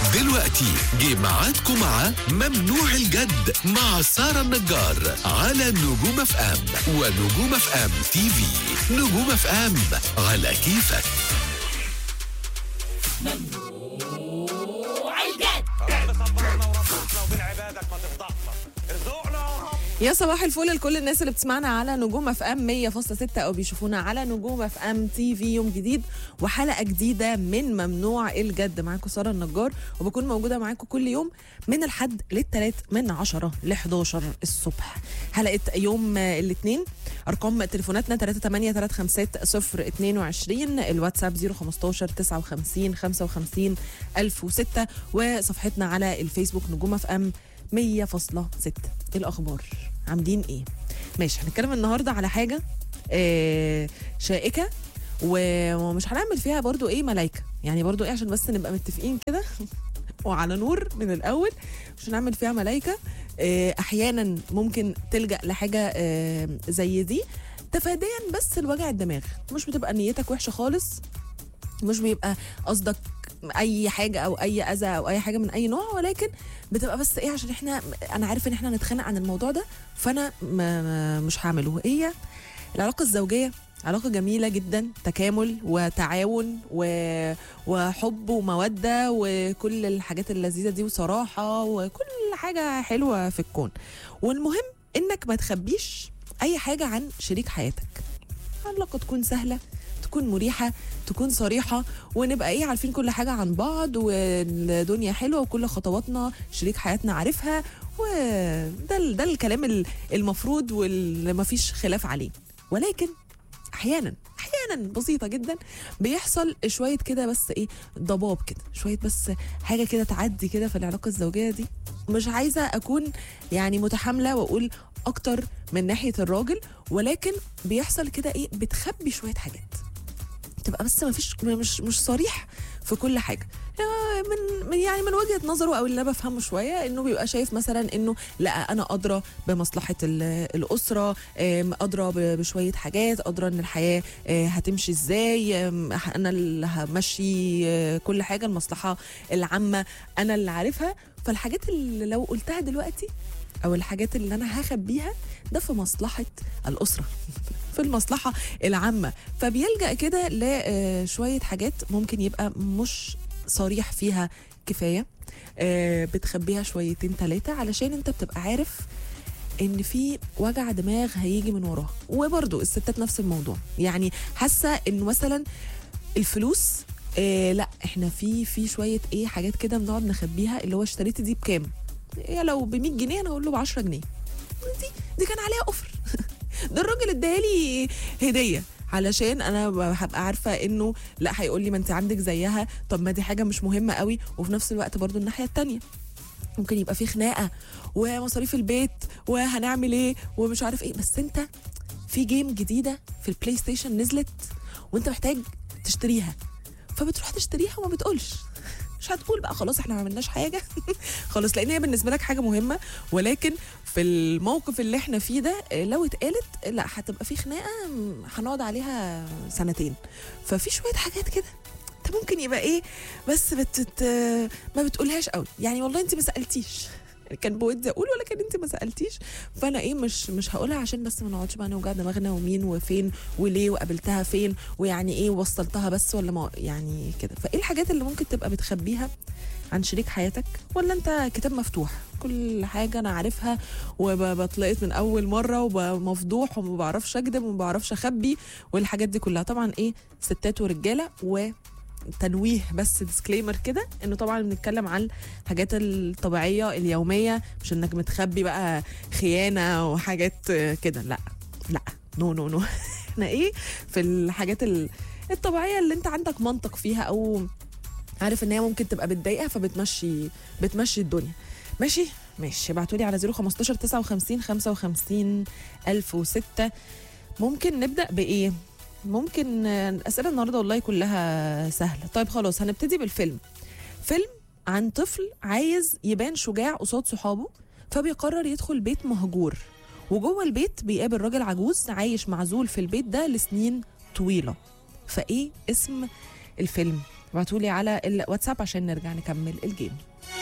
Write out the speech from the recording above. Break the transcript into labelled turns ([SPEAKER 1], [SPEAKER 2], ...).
[SPEAKER 1] دلوقتي جه ميعادكم مع ممنوع الجد مع سارة النجار على نجوم اف ام ونجوم اف ام تي في نجوم اف ام على كيفك
[SPEAKER 2] يا صباح الفل لكل الناس اللي بتسمعنا على نجوم اف ام 100.6 او بيشوفونا على نجوم اف ام تي في يوم جديد وحلقه جديده من ممنوع الجد معاكم ساره النجار وبكون موجوده معاكم كل يوم من الحد للثلاث من 10 ل 11 الصبح حلقه يوم الاثنين ارقام تليفوناتنا 3835022 الواتساب 015 59 55 1006 وصفحتنا على الفيسبوك نجوم اف ام 100.6 الاخبار عاملين ايه ماشي هنتكلم النهارده على حاجه آه شائكه و- ومش هنعمل فيها برضو ايه ملايكه يعني برضو ايه عشان بس نبقى متفقين كده وعلى نور من الاول مش هنعمل فيها ملايكه آه احيانا ممكن تلجا لحاجه آه زي دي تفاديا بس لوجع الدماغ مش بتبقى نيتك وحشه خالص مش بيبقى قصدك اي حاجه او اي اذى او اي حاجه من اي نوع ولكن بتبقى بس ايه عشان احنا انا عارف ان احنا نتخانق عن الموضوع ده فانا ما ما- مش هعمله هي العلاقه الزوجيه علاقة جميلة جدا تكامل وتعاون و... وحب ومودة وكل الحاجات اللذيذة دي وصراحة وكل حاجة حلوة في الكون والمهم انك ما تخبيش اي حاجة عن شريك حياتك علاقة تكون سهلة تكون مريحة تكون صريحة ونبقى ايه عارفين كل حاجة عن بعض والدنيا حلوة وكل خطواتنا شريك حياتنا عارفها وده ال- ده الكلام ال- المفروض واللي مفيش خلاف عليه ولكن احيانا احيانا بسيطه جدا بيحصل شويه كده بس ايه ضباب كده شويه بس حاجه كده تعدي كده في العلاقه الزوجيه دي مش عايزه اكون يعني متحامله واقول اكتر من ناحيه الراجل ولكن بيحصل كده ايه بتخبي شويه حاجات تبقى بس ما فيش مش مش صريح في كل حاجه يا من من- يعني من وجهه نظره او اللي انا بفهمه شويه انه بيبقى شايف مثلا انه لا انا ادرى بمصلحه ال- الاسره آم، ادرى ب- بشويه حاجات ادرى ان الحياه آه، هتمشي ازاي آم، انا اللي همشي آه، كل حاجه المصلحه العامه انا اللي عارفها فالحاجات اللي لو قلتها دلوقتي او الحاجات اللي انا هخبيها ده في مصلحه الاسره في المصلحه العامه فبيلجا كده لشويه حاجات ممكن يبقى مش صريح فيها كفايه آه، بتخبيها شويتين ثلاثه علشان انت بتبقى عارف ان في وجع دماغ هيجي من وراها وبرضو الستات نفس الموضوع يعني حاسه انه مثلا الفلوس إيه لا احنا في في شويه ايه حاجات كده بنقعد نخبيها اللي هو اشتريت دي بكام هي لو ب 100 جنيه انا اقول له ب 10 جنيه دي دي كان عليها اوفر ده الراجل ادالي هديه علشان انا ب- هبقى عارفه انه لا هيقول لي ما انت عندك زيها طب ما دي حاجه مش مهمه قوي وفي نفس الوقت برضو الناحيه التانية ممكن يبقى في خناقه ومصاريف البيت وهنعمل ايه ومش عارف ايه بس انت في جيم جديده في البلاي ستيشن نزلت وانت محتاج تشتريها فبتروح تشتريها وما بتقولش مش هتقول بقى خلاص احنا ما عملناش حاجه خلاص لان هي بالنسبه لك حاجه مهمه ولكن في الموقف اللي احنا فيه ده اه، لو اتقالت لا هتبقى في خناقه م، هنقعد عليها سنتين ففي شويه حاجات كده انت ممكن يبقى ايه بس بتت ما بتقولهاش قوي يعني والله انت ما سالتيش كان بودي اقول ولكن انت ما سالتيش فانا ايه مش مش هقولها عشان بس ما نقعدش بقى نوجع دماغنا ومين وفين وليه وقابلتها فين ويعني ايه وصلتها بس ولا ما يعني كده فايه الحاجات اللي ممكن تبقى بتخبيها عن شريك حياتك ولا انت كتاب مفتوح كل حاجه انا عارفها وبطلقت من اول مره ومفضوح وما بعرفش اكذب وما بعرفش اخبي والحاجات دي كلها طبعا ايه ستات ورجاله و تنويه بس ديسكليمر كده انه طبعا بنتكلم عن الحاجات الطبيعيه اليوميه مش انك متخبي بقى خيانه وحاجات آه، كده لا لا نو نو نو احنا ايه في الحاجات ال- الطبيعيه اللي انت عندك منطق فيها او عارف ان هي ممكن تبقى بتضايقها فبتمشي بتمشي الدنيا ماشي ماشي ابعتوا لي على 015 59 55 1006 ممكن نبدا بايه ممكن آه، الاسئله النهارده والله كلها سهله طيب خلاص هنبتدي بالفيلم فيلم عن طفل عايز يبان شجاع قصاد صحابه فبيقرر يدخل بيت مهجور وجوه البيت بيقابل راجل عجوز عايش معزول في البيت ده لسنين طويله فايه اسم الفيلم ابعتولي على الواتساب عشان نرجع نكمل الجيم